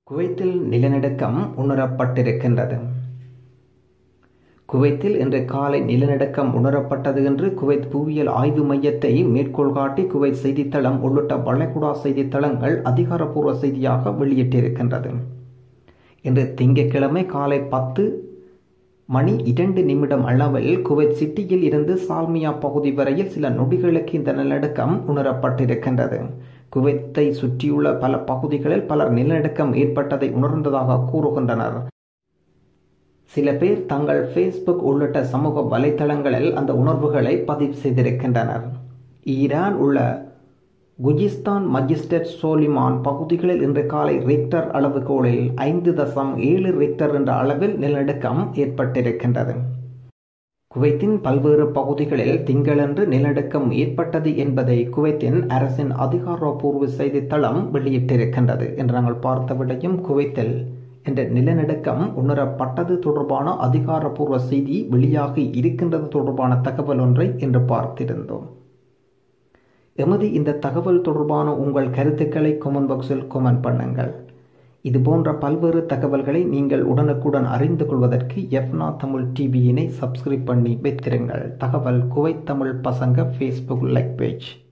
குவைத்தில் நிலநடுக்கம் உணரப்பட்டிருக்கின்றது குவைத்தில் இன்று காலை நிலநடுக்கம் உணரப்பட்டது என்று குவைத் புவியியல் ஆய்வு மையத்தை மேற்கோள் காட்டி குவைத் செய்தித்தளம் உள்ளிட்ட வளைகுடா செய்தித்தளங்கள் அதிகாரப்பூர்வ செய்தியாக வெளியிட்டிருக்கின்றது இன்று திங்கட்கிழமை காலை பத்து மணி இரண்டு நிமிடம் அளவில் குவைத் சிட்டியில் இருந்து சால்மியா பகுதி வரையில் சில நொடிகளுக்கு இந்த நிலநடுக்கம் உணரப்பட்டிருக்கின்றது குவைத்தை சுற்றியுள்ள பல பகுதிகளில் பலர் நிலநடுக்கம் ஏற்பட்டதை உணர்ந்ததாக கூறுகின்றனர் சில பேர் தங்கள் ஃபேஸ்புக் உள்ளிட்ட சமூக வலைத்தளங்களில் அந்த உணர்வுகளை பதிவு செய்திருக்கின்றனர் ஈரான் உள்ள குஜிஸ்தான் மஜிஸ்டர் சோலிமான் பகுதிகளில் இன்று காலை ரிக்டர் அளவுகோலில் ஐந்து தசம் ஏழு ரிக்டர் என்ற அளவில் நிலநடுக்கம் ஏற்பட்டிருக்கின்றது குவைத்தின் பல்வேறு பகுதிகளில் திங்களன்று நிலநடுக்கம் ஏற்பட்டது என்பதை குவைத்தின் அரசின் அதிகாரப்பூர்வ செய்தித்தளம் வெளியிட்டிருக்கின்றது என்று நாங்கள் பார்த்த விடையும் குவைத்தில் என்ற நிலநடுக்கம் உணரப்பட்டது தொடர்பான அதிகாரப்பூர்வ செய்தி வெளியாகி இருக்கின்றது தொடர்பான தகவல் ஒன்றை இன்று பார்த்திருந்தோம் எமது இந்த தகவல் தொடர்பான உங்கள் கருத்துக்களை கொமெண்ட் பாக்ஸில் கொமெண்ட் பண்ணுங்கள் இது போன்ற பல்வேறு தகவல்களை நீங்கள் உடனுக்குடன் அறிந்து கொள்வதற்கு எஃப்னா தமிழ் டிவியினை சப்ஸ்கிரைப் பண்ணி வைத்திருங்கள் தகவல் குவைத் தமிழ் பசங்க ஃபேஸ்புக் லைக் பேஜ்